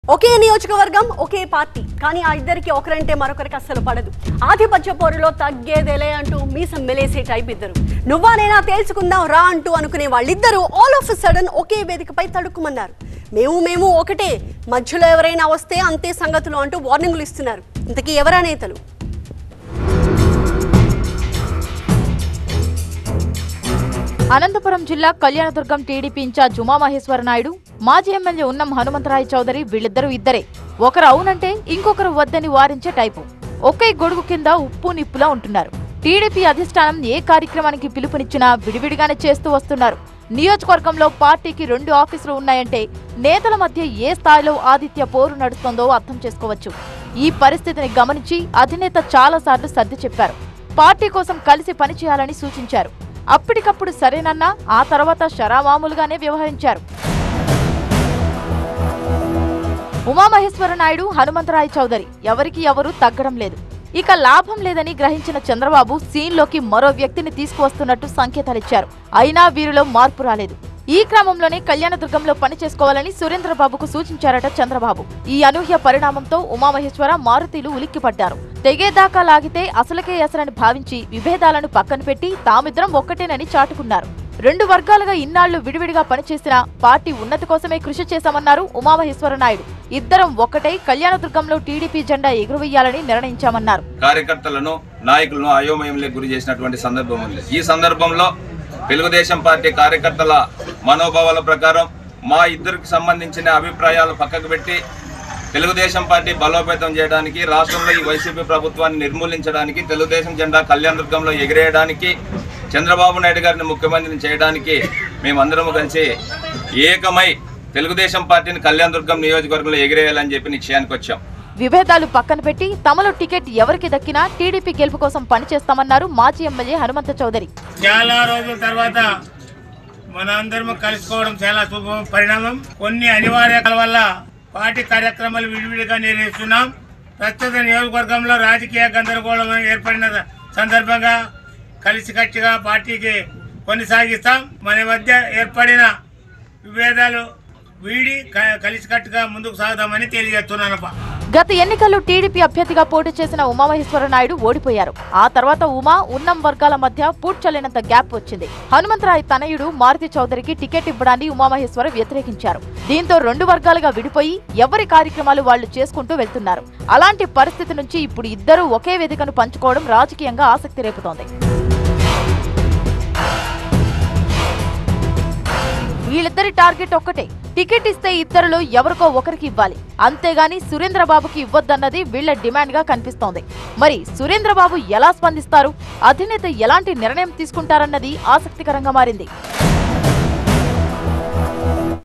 ఒకే నియోజకవర్గం ఒకే పార్టీ కానీ ఆ ఇద్దరికి ఒకరంటే మరొకరికి అస్సలు పడదు ఆధిపత్య పోరులో తగ్గేదేలే అంటూ మీసం మెలేసే టైప్ ఇద్దరు నువ్వా నేనా తేల్చుకుందాం రా అంటూ అనుకునే వాళ్ళిద్దరూ ఆల్ ఆఫ్ సడన్ ఒకే వేదికపై తడుక్కుమన్నారు మేము మేము ఒకటే మధ్యలో ఎవరైనా వస్తే అంతే సంగతులు అంటూ వార్నింగులు ఇస్తున్నారు ఇంతకీ ఎవరా నేతలు అనంతపురం జిల్లా కళ్యాణదుర్గం టీడీపీ ఇన్ఛార్జ్ ఉమామహేశ్వర నాయుడు మాజీ ఎమ్మెల్యే ఉన్నం హనుమంతరాయ చౌదరి వీళ్ళిద్దరూ ఇద్దరే ఒకరు అవునంటే ఇంకొకరు వద్దని వారించే టైపు ఒకే గొడుగు కింద ఉప్పు నిప్పులా ఉంటున్నారు టీడీపీ అధిష్టానం ఏ కార్యక్రమానికి పిలుపునిచ్చినా విడివిడిగానే చేస్తూ వస్తున్నారు నియోజకవర్గంలో పార్టీకి రెండు ఆఫీసులు ఉన్నాయంటే నేతల మధ్య ఏ స్థాయిలో ఆదిత్య పోరు నడుస్తోందో అర్థం చేసుకోవచ్చు ఈ పరిస్థితిని గమనించి అధినేత చాలాసార్లు సర్ది చెప్పారు పార్టీ కోసం కలిసి పనిచేయాలని సూచించారు అప్పటికప్పుడు సరేనన్నా ఆ తర్వాత షరామామూలుగానే వ్యవహరించారు ఉమామహేశ్వర నాయుడు హనుమంతరాయ్ చౌదరి ఎవరికి ఎవరు తగ్గడం లేదు ఇక లాభం లేదని గ్రహించిన చంద్రబాబు సీన్లోకి మరో వ్యక్తిని తీసుకువస్తున్నట్టు సంకేతాలిచ్చారు అయినా వీరిలో మార్పు రాలేదు ఈ క్రమంలోనే కళ్యాణదుర్గంలో పని చేసుకోవాలని సురేంద్రబాబుకు సూచించారట చంద్రబాబు ఈ అనూహ్య పరిణామంతో ఉమామహేశ్వర మారుతీలు ఉలిక్కిపడ్డారు తెగేదాకా లాగితే అసలుకే అసలని భావించి విభేదాలను పక్కన పెట్టి తామిద్దరం ఒక్కటేనని చాటుకున్నారు రెండు వర్గాలుగా ఇన్నాళ్లు విడివిడిగా పనిచేసిన పార్టీ ఉన్నతి కోసమే కృషి చేశామన్నారు ఉమామహేశ్వర నాయుడు ఇద్దరం ఒక్కటై కళ్యాణదుర్గంలో టీడీపీ జెండా ఎగురవేయాలని నిర్ణయించామన్నారు కార్యకర్తలను నాయకులను అయోమయంలో గురి చేసినటువంటి సందర్భం ఉంది ఈ సందర్భంలో తెలుగుదేశం పార్టీ కార్యకర్తల మనోభావాల ప్రకారం మా ఇద్దరికి సంబంధించిన అభిప్రాయాలు పక్కకు పెట్టి తెలుగుదేశం పార్టీ బలోపేతం చేయడానికి రాష్ట్రంలో ఈ వైసీపీ ప్రభుత్వాన్ని నిర్మూలించడానికి తెలుగుదేశం జెండా కళ్యాణదుర్గంలో ఎగిరేయడానికి చంద్రబాబు నాయుడు గారిని ముఖ్యమంత్రిని చేయడానికి మేమందరము కలిసి ఏకమై తెలుగుదేశం పార్టీని కళ్యాణదుర్గం నియోజకవర్గంలో ఎగిరేయాలని చెప్పి నిశ్చయానికి వచ్చాం విభేదాలు పక్కన పెట్టి తమలో టికెట్ ఎవరికి దక్కినా టీడీపీ గెలుపు కోసం పనిచేస్తామన్నారు మాజీ ఎమ్మెల్యే హనుమంత చౌదరి చాలా రోజుల తర్వాత మన అందరం కలుసుకోవడం చాలా శుభ పరిణామం కొన్ని అనివార్యాల వల్ల పార్టీ కార్యక్రమాలు విడివిడిగా నిర్వహిస్తున్నాం ప్రస్తుత నియోజకవర్గంలో రాజకీయ గందరగోళం ఏర్పడిన సందర్భంగా కలిసికట్టుగా పార్టీకి కొనసాగిస్తాం మన మధ్య ఏర్పడిన విభేదాలు వీడి క- కలిసికట్టుగా ముందుకు సాగుదామని తెలియజేస్తున్నానప్ప గత ఎన్నికల్లో టీడీపీ అభ్యర్థిగా పోటీ చేసిన ఉమామహేశ్వర నాయుడు ఓడిపోయారు ఆ తర్వాత ఉమా ఉన్నం వర్గాల మధ్య పూడ్చలేనంత గ్యాప్ వచ్చింది హనుమంతరాయ్ తనయుడు మారుతి చౌదరికి టికెట్ ఇవ్వడాన్ని ఉమామహేశ్వర వ్యతిరేకించారు దీంతో రెండు వర్గాలుగా విడిపోయి ఎవరి కార్యక్రమాలు వాళ్లు చేసుకుంటూ వెళ్తున్నారు అలాంటి పరిస్థితి నుంచి ఇప్పుడు ఇద్దరూ ఒకే వేదికను పంచుకోవడం రాజకీయంగా ఆసక్తి రేపుతోంది వీళ్ళిద్దరి టార్గెట్ ఒక్కటే టికెట్ ఇస్తే ఇద్దరిలో ఎవరికో ఒకరికి ఇవ్వాలి అంతేగాని సురేంద్రబాబుకి ఇవ్వద్దన్నది వీళ్ళ డిమాండ్ గా కనిపిస్తోంది మరి సురేంద్రబాబు ఎలా స్పందిస్తారు అధినేత ఎలాంటి నిర్ణయం తీసుకుంటారన్నది ఆసక్తికరంగా మారింది